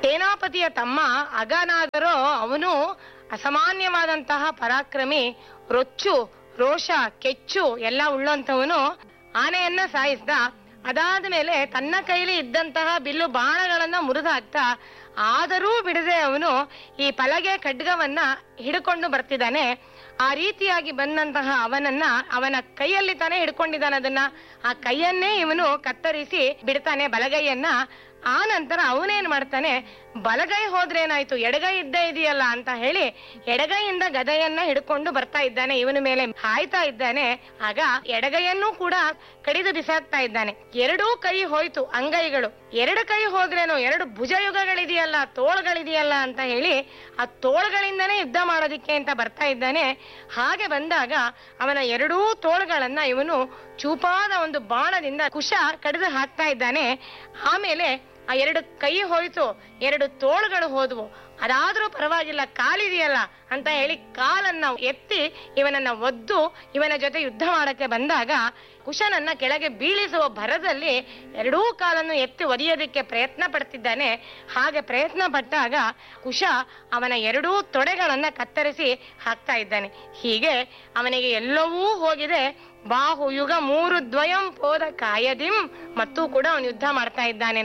ಸೇನಾಪತಿಯ ತಮ್ಮ ಅಗನಾದರೂ ಅವನು ಅಸಾಮಾನ್ಯವಾದಂತಹ ಪರಾಕ್ರಮಿ ರೊಚ್ಚು ರೋಷ ಕೆಚ್ಚು ಎಲ್ಲ ಉಳ್ಳಂತವನು ಆನೆಯನ್ನ ಸಾಯಿಸ್ದ ಅದಾದ ಮೇಲೆ ತನ್ನ ಕೈಲಿ ಇದ್ದಂತಹ ಬಿಲ್ಲು ಬಾಣಗಳನ್ನ ಮುರಿದು ಹಾಕ್ತಾ ಆದರೂ ಬಿಡದೆ ಅವನು ಈ ಪಲಗೆ ಖಡ್ಗವನ್ನ ಹಿಡ್ಕೊಂಡು ಬರ್ತಿದ್ದಾನೆ ಆ ರೀತಿಯಾಗಿ ಬಂದಂತಹ ಅವನನ್ನ ಅವನ ಕೈಯಲ್ಲಿ ತಾನೇ ಹಿಡ್ಕೊಂಡಿದ್ದಾನೆ ಅದನ್ನ ಆ ಕೈಯನ್ನೇ ಇವನು ಕತ್ತರಿಸಿ ಬಿಡ್ತಾನೆ ಬಲಗೈಯನ್ನ ಆ ನಂತರ ಅವನೇನ್ ಮಾಡ್ತಾನೆ ಬಲಗೈ ಹೋದ್ರೇನಾಯ್ತು ಎಡಗೈ ಇದ್ದೇ ಇದೆಯಲ್ಲ ಅಂತ ಹೇಳಿ ಎಡಗೈಯಿಂದ ಗದೆಯನ್ನ ಹಿಡ್ಕೊಂಡು ಬರ್ತಾ ಇದ್ದಾನೆ ಇವನ ಮೇಲೆ ಹಾಯ್ತಾ ಇದ್ದಾನೆ ಆಗ ಎಡಗೈಯನ್ನು ಕೂಡ ಕಡಿದು ಬಿಸಾಕ್ತಾ ಇದ್ದಾನೆ ಎರಡೂ ಕೈ ಹೋಯ್ತು ಅಂಗೈಗಳು ಎರಡು ಕೈ ಹೋದ್ರೇನು ಎರಡು ಭುಜಯುಗಗಳಿದೆಯಲ್ಲ ತೋಳುಗಳಿದೆಯಲ್ಲ ಅಂತ ಹೇಳಿ ಆ ತೋಳುಗಳಿಂದನೇ ಯುದ್ಧ ಮಾಡೋದಿಕ್ಕೆ ಅಂತ ಬರ್ತಾ ಇದ್ದಾನೆ ಹಾಗೆ ಬಂದಾಗ ಅವನ ಎರಡೂ ತೋಳುಗಳನ್ನ ಇವನು ಚೂಪಾದ ಒಂದು ಬಾಣದಿಂದ ಕುಶ ಕಡಿದು ಹಾಕ್ತಾ ಇದ್ದಾನೆ ಆಮೇಲೆ ಆ ಎರಡು ಕೈ ಹೋಯ್ತು ಎರಡು ತೋಳುಗಳು ಹೋದ್ವು ಅದಾದ್ರೂ ಪರವಾಗಿಲ್ಲ ಕಾಲಿದೆಯಲ್ಲ ಅಂತ ಹೇಳಿ ಕಾಲನ್ನ ಎತ್ತಿ ಇವನನ್ನ ಒದ್ದು ಇವನ ಜೊತೆ ಯುದ್ಧ ಮಾಡಕ್ಕೆ ಬಂದಾಗ ಕುಶನನ್ನ ಕೆಳಗೆ ಬೀಳಿಸುವ ಭರದಲ್ಲಿ ಎರಡೂ ಕಾಲನ್ನು ಎತ್ತಿ ಒದೆಯೋದಕ್ಕೆ ಪ್ರಯತ್ನ ಪಡ್ತಿದ್ದಾನೆ ಹಾಗೆ ಪ್ರಯತ್ನ ಪಟ್ಟಾಗ ಕುಶ ಅವನ ಎರಡೂ ತೊಡೆಗಳನ್ನ ಕತ್ತರಿಸಿ ಹಾಕ್ತಾ ಇದ್ದಾನೆ ಹೀಗೆ ಅವನಿಗೆ ಎಲ್ಲವೂ ಹೋಗಿದೆ ಬಾಹು ಯುಗ ಮೂರು ದ್ವಯಂ ಪೋದ ಕಾಯದಿಂ ಮತ್ತು ಕೂಡ ಅವನು ಯುದ್ಧ ಮಾಡ್ತಾ ಇದ್ದಾನೆ